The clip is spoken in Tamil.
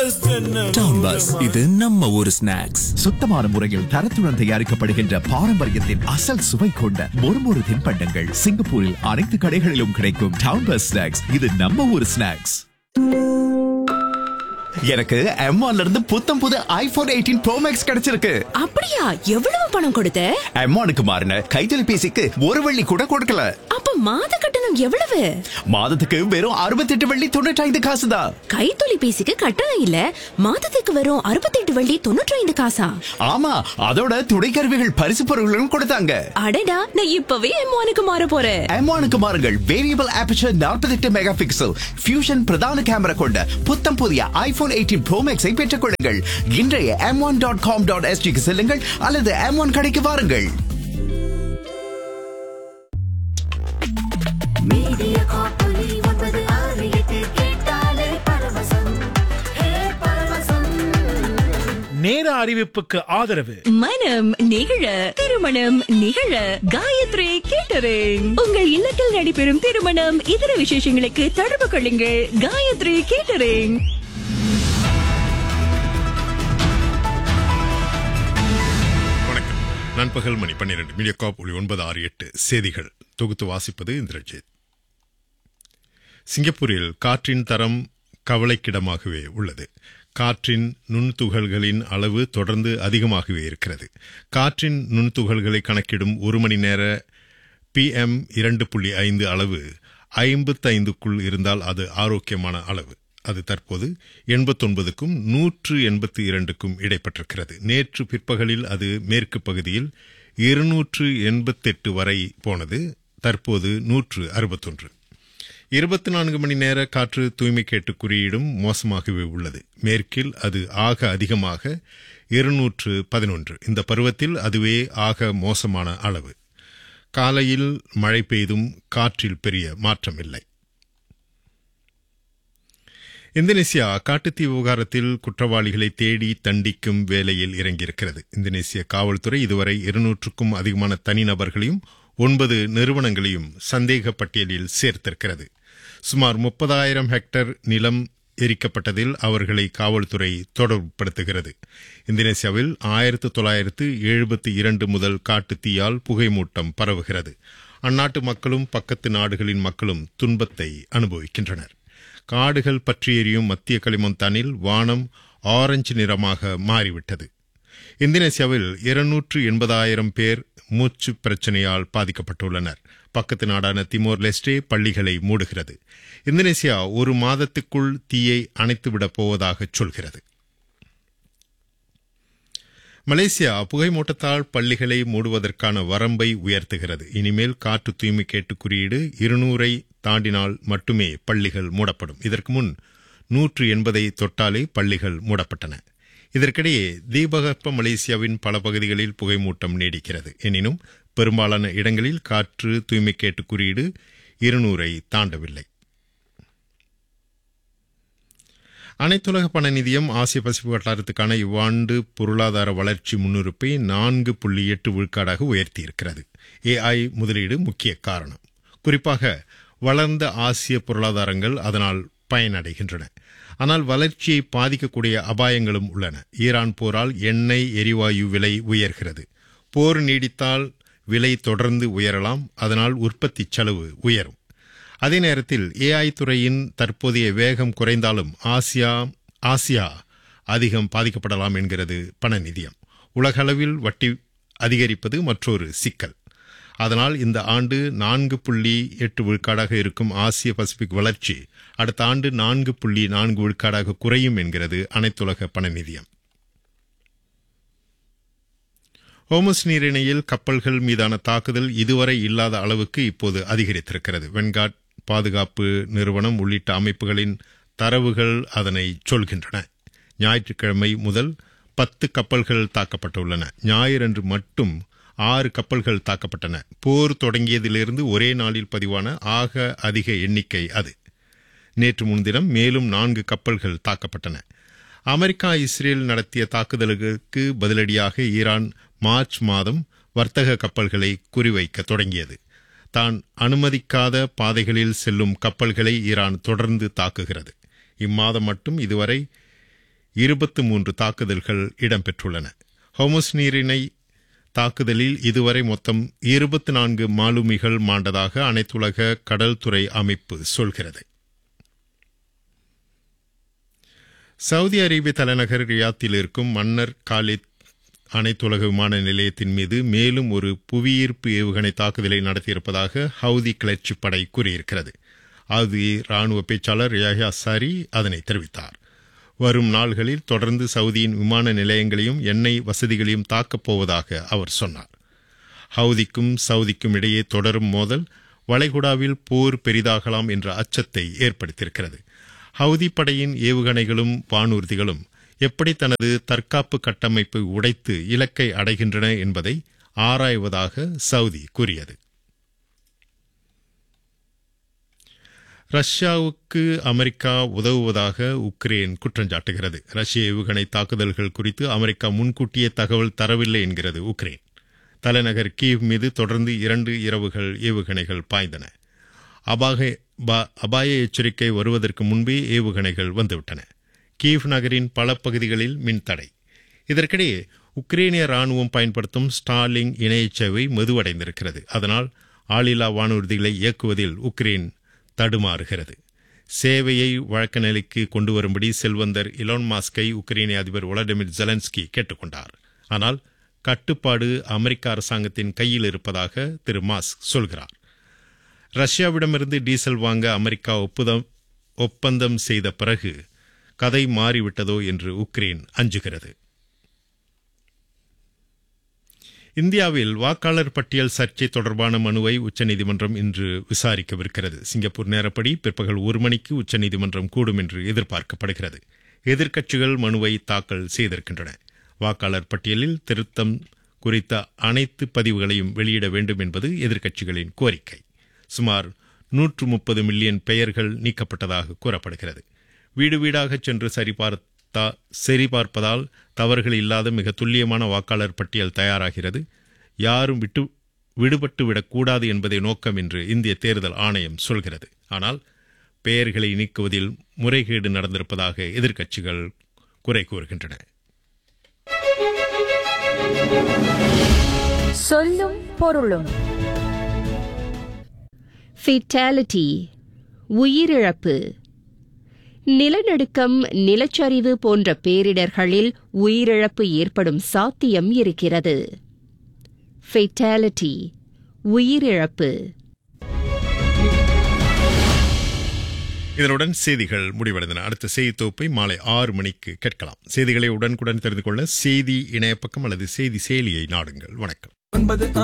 பஸ் டவுன் பஸ் இது நம்ம ஊரு ஸ்நாக்ஸ் சுத்தமான முறையில் தரத்துடன் தயாரிக்கப்படுகின்ற பாரம்பரியத்தின் அசல் சுவை கொண்ட மொறுமொறு தின்பண்டங்கள் சிங்கப்பூரில் அனைத்து கடைகளிலும் கிடைக்கும் டவுன் பஸ் ஸ்நாக்ஸ் இது நம்ம ஊர் ஸ்நாக்ஸ் எனக்கு M1 ல இருந்து புத்தம் புது ஐபோன் எயிட்டீன் ப்ரோ மேக்ஸ் கிடைச்சிருக்கு அப்படியா எவ்வளவு பணம் கொடுத்த M1க்கு மாறின கைத்தொலைபேசிக்கு ஒரு வெள்ளி கூட கொடுக்கல அப்ப மாத கட்டணம் எவ்வளவு மாதத்துக்கு வெறும் அறுபத்தெட்டு வெள்ளி தொண்ணூற்றி ஐந்து காசு தான் கைத்தொலைபேசிக்கு கட்டணம் இல்ல மாதத்துக்கு வரும் அறுபத்தெட்டு வள்ளி தொண்ணூற்றி ஐந்து காசா ஆமா அதோட துணை கருவிகள் பரிசு பொருள்களும் கொடுத்தாங்க அடடா நான் இப்பவே எம்மானுக்கு மாற போறேன் M1க்கு மாறுங்கள் variable aperture 48 megapixel fusion பிரதான கேமரா கொண்ட புத்தம் புதிய ஐபோன் எயிட்டீன் ப்ரோ மேக்ஸை பெற்றுக் கொள்ளுங்கள் இன்றைய M one dot com dot எஸ்டிக்கு செல்லுங்கள் அல்லது எம் ஒன் கடைக்கு வாருங்கள் மீடியா காப்பொலி ஒன்பது ஆறு எட்டு கேட்டாலே பரவசம் ஹே பரவசம் நேர அறிவிப்புக்கு ஆதரவு மனம் நிகழ திருமணம் நிகழ காயத்ரி கேட்டரிங் உங்கள் இல்லத்தில் நடைபெறும் திருமணம் இதர விசேஷங்களுக்கு தொடர்பு கொள்ளுங்கள் காயத்ரி கேட்டரிங் வணக்கம் நண்பகல் மணி பன்னிரண்டு மீடியா காப் ஒளி ஒன்பது ஆறு எட்டு செய்திகள் தொகுத்து வாசிப்பது இந்திரஜித் சிங்கப்பூரில் காற்றின் தரம் கவலைக்கிடமாகவே உள்ளது காற்றின் நுண்துகள்களின் அளவு தொடர்ந்து அதிகமாகவே இருக்கிறது காற்றின் நுண்துகள்களை கணக்கிடும் ஒரு மணி நேர பிஎம் இரண்டு புள்ளி ஐந்து அளவு ஐம்பத்தைந்துக்குள் இருந்தால் அது ஆரோக்கியமான அளவு அது தற்போது எண்பத்தொன்பதுக்கும் நூற்று எண்பத்தி இரண்டுக்கும் இடைப்பட்டிருக்கிறது நேற்று பிற்பகலில் அது மேற்கு பகுதியில் இருநூற்று எண்பத்தெட்டு வரை போனது தற்போது நூற்று அறுபத்தொன்று இருபத்தி நான்கு மணி நேர காற்று தூய்மை கேட்டு குறியீடும் மோசமாகவே உள்ளது மேற்கில் அது ஆக அதிகமாக இருநூற்று பதினொன்று இந்த பருவத்தில் அதுவே ஆக மோசமான அளவு காலையில் மழை பெய்தும் காற்றில் பெரிய மாற்றம் இல்லை இந்தோனேசியா காட்டுத்தீ விவகாரத்தில் குற்றவாளிகளை தேடி தண்டிக்கும் வேலையில் இறங்கியிருக்கிறது இந்தோனேசிய காவல்துறை இதுவரை இருநூற்றுக்கும் அதிகமான தனிநபர்களையும் ஒன்பது நிறுவனங்களையும் சந்தேக பட்டியலில் சேர்த்திருக்கிறது சுமார் முப்பதாயிரம் ஹெக்டர் நிலம் எரிக்கப்பட்டதில் அவர்களை காவல்துறை தொடர்புபடுத்துகிறது இந்தோனேசியாவில் ஆயிரத்து தொள்ளாயிரத்து எழுபத்தி இரண்டு முதல் காட்டுத்தீயால் புகைமூட்டம் பரவுகிறது அந்நாட்டு மக்களும் பக்கத்து நாடுகளின் மக்களும் துன்பத்தை அனுபவிக்கின்றனர் காடுகள் பற்றி எரியும் மத்திய களிமந்தானில் வானம் ஆரஞ்சு நிறமாக மாறிவிட்டது இந்தோனேசியாவில் இருநூற்று எண்பதாயிரம் பேர் மூச்சு பிரச்சனையால் பாதிக்கப்பட்டுள்ளனர் பக்கத்து நாடான திமோர் லெஸ்டே பள்ளிகளை மூடுகிறது இந்தோனேசியா ஒரு மாதத்துக்குள் தீயை அணைத்துவிடப் போவதாக சொல்கிறது மலேசியா புகைமூட்டத்தால் பள்ளிகளை மூடுவதற்கான வரம்பை உயர்த்துகிறது இனிமேல் காற்று தூய்மை கேட்டு குறியீடு இருநூறை தாண்டினால் மட்டுமே பள்ளிகள் மூடப்படும் இதற்கு முன் நூற்று எண்பதை தொட்டாலே பள்ளிகள் மூடப்பட்டன இதற்கிடையே தீபகற்ப மலேசியாவின் பல பகுதிகளில் புகைமூட்டம் நீடிக்கிறது எனினும் பெரும்பாலான இடங்களில் காற்று தூய்மை கேட்டு குறியீடு இருநூறை தாண்டவில்லை அனைத்துலக பண நிதியம் ஆசிய பசிபிக் வட்டாரத்துக்கான இவ்வாண்டு பொருளாதார வளர்ச்சி முன்னுரிப்பை நான்கு புள்ளி எட்டு விழுக்காடாக உயர்த்தியிருக்கிறது ஏஐ முதலீடு முக்கிய காரணம் குறிப்பாக வளர்ந்த ஆசிய பொருளாதாரங்கள் அதனால் பயனடைகின்றன ஆனால் வளர்ச்சியை பாதிக்கக்கூடிய அபாயங்களும் உள்ளன ஈரான் போரால் எண்ணெய் எரிவாயு விலை உயர்கிறது போர் நீடித்தால் விலை தொடர்ந்து உயரலாம் அதனால் உற்பத்தி செலவு உயரும் அதே நேரத்தில் ஏஐ துறையின் தற்போதைய வேகம் குறைந்தாலும் ஆசியா ஆசியா அதிகம் பாதிக்கப்படலாம் என்கிறது பண நிதியம் உலகளவில் வட்டி அதிகரிப்பது மற்றொரு சிக்கல் அதனால் இந்த ஆண்டு நான்கு புள்ளி எட்டு விழுக்காடாக இருக்கும் ஆசிய பசிபிக் வளர்ச்சி அடுத்த ஆண்டு நான்கு புள்ளி நான்கு விழுக்காடாக குறையும் என்கிறது அனைத்துலக பண நிதியம் ஹோமஸ் நீரிணையில் கப்பல்கள் மீதான தாக்குதல் இதுவரை இல்லாத அளவுக்கு இப்போது அதிகரித்திருக்கிறது வெண்காட் பாதுகாப்பு நிறுவனம் உள்ளிட்ட அமைப்புகளின் தரவுகள் அதனை சொல்கின்றன ஞாயிற்றுக்கிழமை முதல் பத்து கப்பல்கள் தாக்கப்பட்டுள்ளன ஞாயிறன்று மட்டும் ஆறு கப்பல்கள் தாக்கப்பட்டன போர் தொடங்கியதிலிருந்து ஒரே நாளில் பதிவான ஆக அதிக எண்ணிக்கை அது நேற்று முன்தினம் மேலும் நான்கு கப்பல்கள் தாக்கப்பட்டன அமெரிக்கா இஸ்ரேல் நடத்திய தாக்குதலுக்கு பதிலடியாக ஈரான் மார்ச் மாதம் வர்த்தக கப்பல்களை குறிவைக்க தொடங்கியது தான் அனுமதிக்காத பாதைகளில் செல்லும் கப்பல்களை ஈரான் தொடர்ந்து தாக்குகிறது இம்மாதம் மட்டும் இதுவரை இருபத்து மூன்று தாக்குதல்கள் இடம்பெற்றுள்ளன ஹோமஸ் நீரிணை தாக்குதலில் இதுவரை மொத்தம் இருபத்தி நான்கு மாலுமிகள் மாண்டதாக அனைத்துலக கடல்துறை அமைப்பு சொல்கிறது சவுதி அரேபிய தலைநகர் ரியாத்தில் இருக்கும் மன்னர் காலித் அனைத்துலக விமான நிலையத்தின் மீது மேலும் ஒரு புவியீர்ப்பு ஏவுகணை தாக்குதலை நடத்தியிருப்பதாக ஹவுதி கிளர்ச்சி படை கூறியிருக்கிறது அது ராணுவ பேச்சாளர் யாஹ்யா சாரி அதனை தெரிவித்தார் வரும் நாள்களில் தொடர்ந்து சவுதியின் விமான நிலையங்களையும் எண்ணெய் வசதிகளையும் தாக்கப் போவதாக அவர் சொன்னார் ஹவுதிக்கும் சவுதிக்கும் இடையே தொடரும் மோதல் வளைகுடாவில் போர் பெரிதாகலாம் என்ற அச்சத்தை ஏற்படுத்தியிருக்கிறது ஹவுதி படையின் ஏவுகணைகளும் வானூர்திகளும் எப்படி தனது தற்காப்பு கட்டமைப்பை உடைத்து இலக்கை அடைகின்றன என்பதை ஆராய்வதாக சவுதி கூறியது ரஷ்யாவுக்கு அமெரிக்கா உதவுவதாக உக்ரைன் குற்றஞ்சாட்டுகிறது ரஷ்ய ஏவுகணை தாக்குதல்கள் குறித்து அமெரிக்கா முன்கூட்டியே தகவல் தரவில்லை என்கிறது உக்ரைன் தலைநகர் கீவ் மீது தொடர்ந்து இரண்டு இரவுகள் ஏவுகணைகள் பாய்ந்தன அபாக ப- அபாய எச்சரிக்கை வருவதற்கு முன்பே ஏவுகணைகள் வந்துவிட்டன கீவ் நகரின் பல பகுதிகளில் மின்தடை இதற்கிடையே உக்ரைனிய ராணுவம் பயன்படுத்தும் ஸ்டார்லிங் இணைய சேவை மெதுவடைந்திருக்கிறது அதனால் ஆளில்லா வானூர்திகளை இயக்குவதில் உக்ரைன் தடுமாறுகிறது சேவையை வழக்க நிலைக்கு கொண்டு வரும்படி செல்வந்தர் இலான் மாஸ்கை உக்ரைனிய அதிபர் வொலடிமிர் ஜெலன்ஸ்கி கேட்டுக்கொண்டார் ஆனால் கட்டுப்பாடு அமெரிக்க அரசாங்கத்தின் கையில் இருப்பதாக திரு மாஸ்க் சொல்கிறார் ரஷ்யாவிடமிருந்து டீசல் வாங்க அமெரிக்கா ஒப்புதம் ஒப்பந்தம் செய்த பிறகு கதை மாறிவிட்டதோ என்று உக்ரைன் அஞ்சுகிறது இந்தியாவில் வாக்காளர் பட்டியல் சர்ச்சை தொடர்பான மனுவை உச்சநீதிமன்றம் இன்று விசாரிக்கவிருக்கிறது சிங்கப்பூர் நேரப்படி பிற்பகல் ஒரு மணிக்கு உச்சநீதிமன்றம் கூடும் என்று எதிர்பார்க்கப்படுகிறது எதிர்க்கட்சிகள் மனுவை தாக்கல் செய்திருக்கின்றன வாக்காளர் பட்டியலில் திருத்தம் குறித்த அனைத்து பதிவுகளையும் வெளியிட வேண்டும் என்பது எதிர்க்கட்சிகளின் கோரிக்கை சுமார் நூற்று முப்பது மில்லியன் பெயர்கள் நீக்கப்பட்டதாக கூறப்படுகிறது வீடு வீடாக சென்று சரிபார்த்தா சரிபார்ப்பதால் தவறுகள் இல்லாத மிக துல்லியமான வாக்காளர் பட்டியல் தயாராகிறது யாரும் விட்டு விடுபட்டு விடக்கூடாது என்பதை நோக்கம் என்று இந்திய தேர்தல் ஆணையம் சொல்கிறது ஆனால் பெயர்களை நீக்குவதில் முறைகேடு நடந்திருப்பதாக எதிர்க்கட்சிகள் குறை கூறுகின்றன சொல்லும் பொருளும் ஃபெட்டாலிட்டி உயிரிழப்பு நிலநடுக்கம் நிலச்சரிவு போன்ற பேரிடர்களில் உயிரிழப்பு ஏற்படும் சாத்தியம் இருக்கிறது ஃபெட்டாலிட்டி உயிரிழப்பு இதனுடன் செய்திகள் முடிவடைந்தன அடுத்த செய்தி தொகுப்பை மாலை ஆறு மணிக்கு கேட்கலாம் செய்திகளை உடனுக்குடன் தெரிந்து கொள்ள செய்தி இணையப்பக்கம் அல்லது செய்தி செயலியை நாடுங்கள் வணக்கம் ஒன்பது